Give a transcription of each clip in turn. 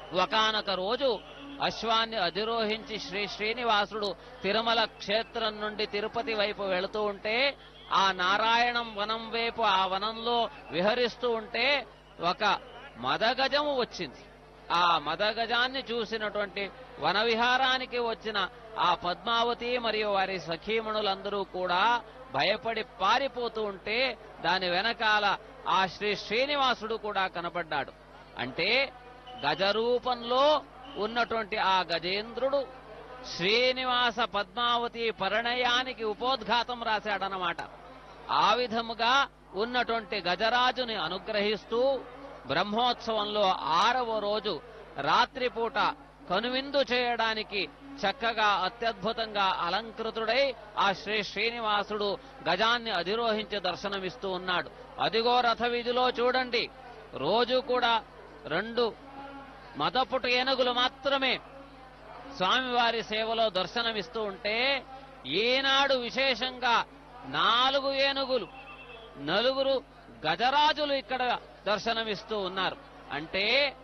ఒకనొక రోజు అశ్వాన్ని అధిరోహించి శ్రీ శ్రీనివాసుడు తిరుమల క్షేత్రం నుండి తిరుపతి వైపు వెళుతూ ఉంటే ఆ నారాయణం వనం వైపు ఆ వనంలో విహరిస్తూ ఉంటే ఒక మదగజము వచ్చింది ఆ మదగజాన్ని చూసినటువంటి వన విహారానికి వచ్చిన ఆ పద్మావతి మరియు వారి సఖీమణులందరూ కూడా భయపడి పారిపోతూ ఉంటే దాని వెనకాల ఆ శ్రీ శ్రీనివాసుడు కూడా కనపడ్డాడు అంటే గజరూపంలో ఉన్నటువంటి ఆ గజేంద్రుడు శ్రీనివాస పద్మావతి పరిణయానికి ఉపోద్ఘాతం రాశాడనమాట ఆ విధముగా ఉన్నటువంటి గజరాజుని అనుగ్రహిస్తూ బ్రహ్మోత్సవంలో ఆరవ రోజు రాత్రిపూట కనువిందు చేయడానికి చక్కగా అత్యద్భుతంగా అలంకృతుడై ఆ శ్రీ శ్రీనివాసుడు గజాన్ని అధిరోహించి దర్శనమిస్తూ ఉన్నాడు అదిగో రథ వీధిలో చూడండి రోజు కూడా రెండు మదపుట ఏనుగులు మాత్రమే స్వామివారి సేవలో దర్శనమిస్తూ ఉంటే ఈనాడు విశేషంగా నాలుగు ఏనుగులు నలుగురు గజరాజులు ఇక్కడ దర్శనమిస్తూ ఉన్నారు అంటే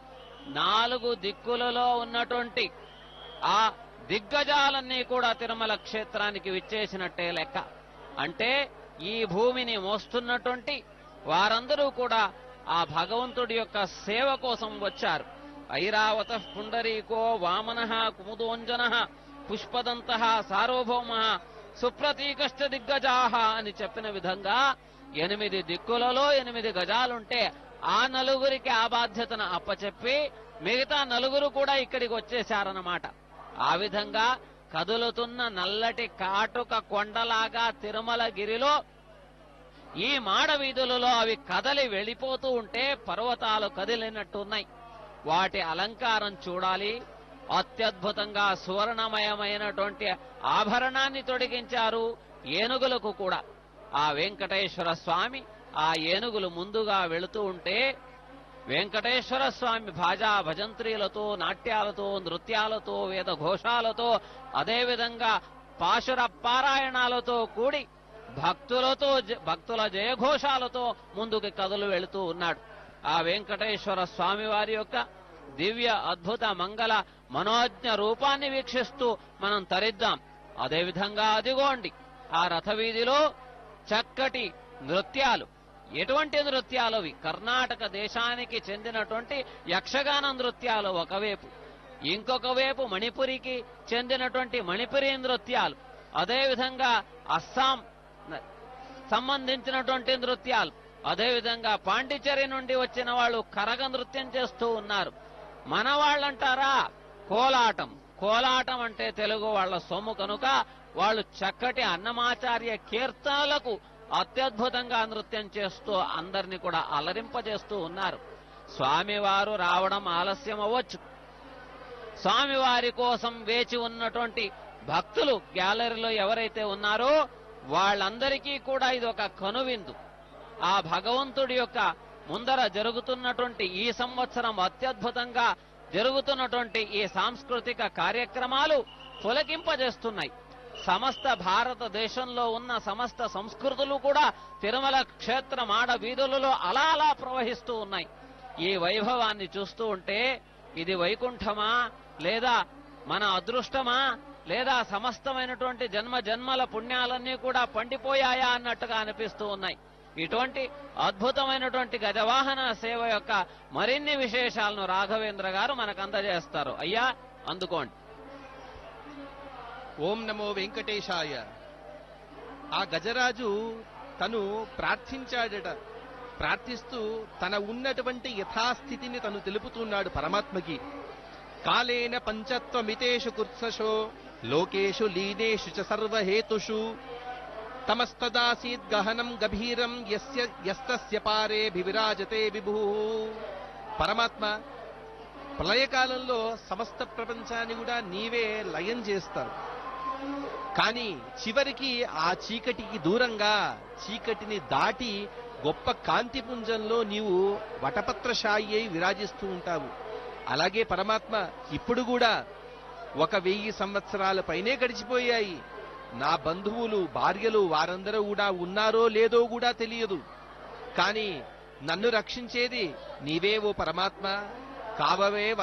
నాలుగు దిక్కులలో ఉన్నటువంటి ఆ దిగ్గజాలన్నీ కూడా తిరుమల క్షేత్రానికి విచ్చేసినట్టే లెక్క అంటే ఈ భూమిని మోస్తున్నటువంటి వారందరూ కూడా ఆ భగవంతుడి యొక్క సేవ కోసం వచ్చారు ఐరావత పుండరీకో వామన కుముదోంజన పుష్పదంత సార్వభౌమ సుప్రతీకష్ట దిగ్గజాహ అని చెప్పిన విధంగా ఎనిమిది దిక్కులలో ఎనిమిది గజాలుంటే ఆ నలుగురికి ఆ బాధ్యతను అప్పచెప్పి మిగతా నలుగురు కూడా ఇక్కడికి వచ్చేశారన్నమాట ఆ విధంగా కదులుతున్న నల్లటి కాటుక కొండలాగా తిరుమల గిరిలో ఈ మాడ వీధులలో అవి కదలి వెళ్ళిపోతూ ఉంటే పర్వతాలు కదిలినట్టున్నాయి వాటి అలంకారం చూడాలి అత్యద్భుతంగా సువర్ణమయమైనటువంటి ఆభరణాన్ని తొడిగించారు ఏనుగులకు కూడా ఆ వెంకటేశ్వర స్వామి ఆ ఏనుగులు ముందుగా వెళుతూ ఉంటే వెంకటేశ్వర స్వామి భాజా భజంత్రీలతో నాట్యాలతో నృత్యాలతో వేద ఘోషాలతో అదేవిధంగా పాశుర పారాయణాలతో కూడి భక్తులతో జ- భక్తుల జయఘోషాలతో ముందుకు కదులు వెళుతూ ఉన్నాడు ఆ వెంకటేశ్వర స్వామి వారి యొక్క దివ్య అద్భుత మంగళ మనోజ్ఞ రూపాన్ని వీక్షిస్తూ మనం తరిద్దాం అదేవిధంగా అదిగోండి ఆ రథవీధిలో చక్కటి నృత్యాలు ఎటువంటి నృత్యాలు అవి కర్ణాటక దేశానికి చెందినటువంటి యక్షగాన నృత్యాలు ఒకవైపు ఇంకొక వైపు మణిపురికి చెందినటువంటి మణిపురి నృత్యాలు అదేవిధంగా అస్సాం న- సంబంధించినటువంటి నృత్యాలు అదేవిధంగా పాండిచ్చేరి నుండి వచ్చిన వాళ్ళు కరగ నృత్యం చేస్తూ ఉన్నారు మన వాళ్ళంటారా కోలాటం కోలాటం అంటే తెలుగు వాళ్ళ సొమ్ము కనుక వాళ్ళు చక్కటి అన్నమాచార్య కీర్తనలకు అత్యద్భుతంగా నృత్యం చేస్తూ అందరినీ కూడా అలరింపజేస్తూ ఉన్నారు స్వామివారు రావడం ఆలస్యం అవ్వచ్చు స్వామివారి కోసం వేచి ఉన్నటువంటి భక్తులు గ్యాలరీలో ఎవరైతే ఉన్నారో వాళ్ళందరికీ కూడా ఇది ఒక కనువిందు ఆ భగవంతుడి యొక్క ముందర జరుగుతున్నటువంటి ఈ సంవత్సరం అత్యద్భుతంగా జరుగుతున్నటువంటి ఈ సాంస్కృతిక కార్యక్రమాలు పులకింపజేస్తున్నాయి సమస్త భారతదేశంలో ఉన్న సమస్త సంస్కృతులు కూడా తిరుమల క్షేత్ర మాడ వీధులలో అలా అలా ప్రవహిస్తూ ఉన్నాయి ఈ వైభవాన్ని చూస్తూ ఉంటే ఇది వైకుంఠమా లేదా మన అదృష్టమా లేదా సమస్తమైనటువంటి జన్మ జన్మల పుణ్యాలన్నీ కూడా పండిపోయాయా అన్నట్టుగా అనిపిస్తూ ఉన్నాయి ఇటువంటి అద్భుతమైనటువంటి గజవాహన సేవ యొక్క మరిన్ని విశేషాలను రాఘవేంద్ర గారు మనకు అందజేస్తారు అయ్యా అందుకోండి ఓం నమో వెంకటేశాయ ఆ గజరాజు తను ప్రార్థించాడట ప్రార్థిస్తూ తన ఉన్నటువంటి యథాస్థితిని తను తెలుపుతున్నాడు పరమాత్మకి కాలేన పంచత్వమితేషు కుత్సశో లోకేషు లీనేషు చ సర్వహేతుషు తమస్తదాసీద్ గహనం గభీరం యస్య యస్తస్య పారే వివిరాజతే విభూ పరమాత్మ ప్రళయకాలంలో సమస్త ప్రపంచాన్ని కూడా నీవే లయం చేస్తావు కానీ చివరికి ఆ చీకటికి దూరంగా చీకటిని దాటి గొప్ప కాంతిపుంజంలో నీవు వటపత్రశాయి అయి విరాజిస్తూ ఉంటావు అలాగే పరమాత్మ ఇప్పుడు కూడా ఒక వెయ్యి సంవత్సరాల పైనే గడిచిపోయాయి నా బంధువులు భార్యలు వారందరూ కూడా ఉన్నారో లేదో కూడా తెలియదు కానీ నన్ను రక్షించేది నీవే ఓ పరమాత్మ కావవే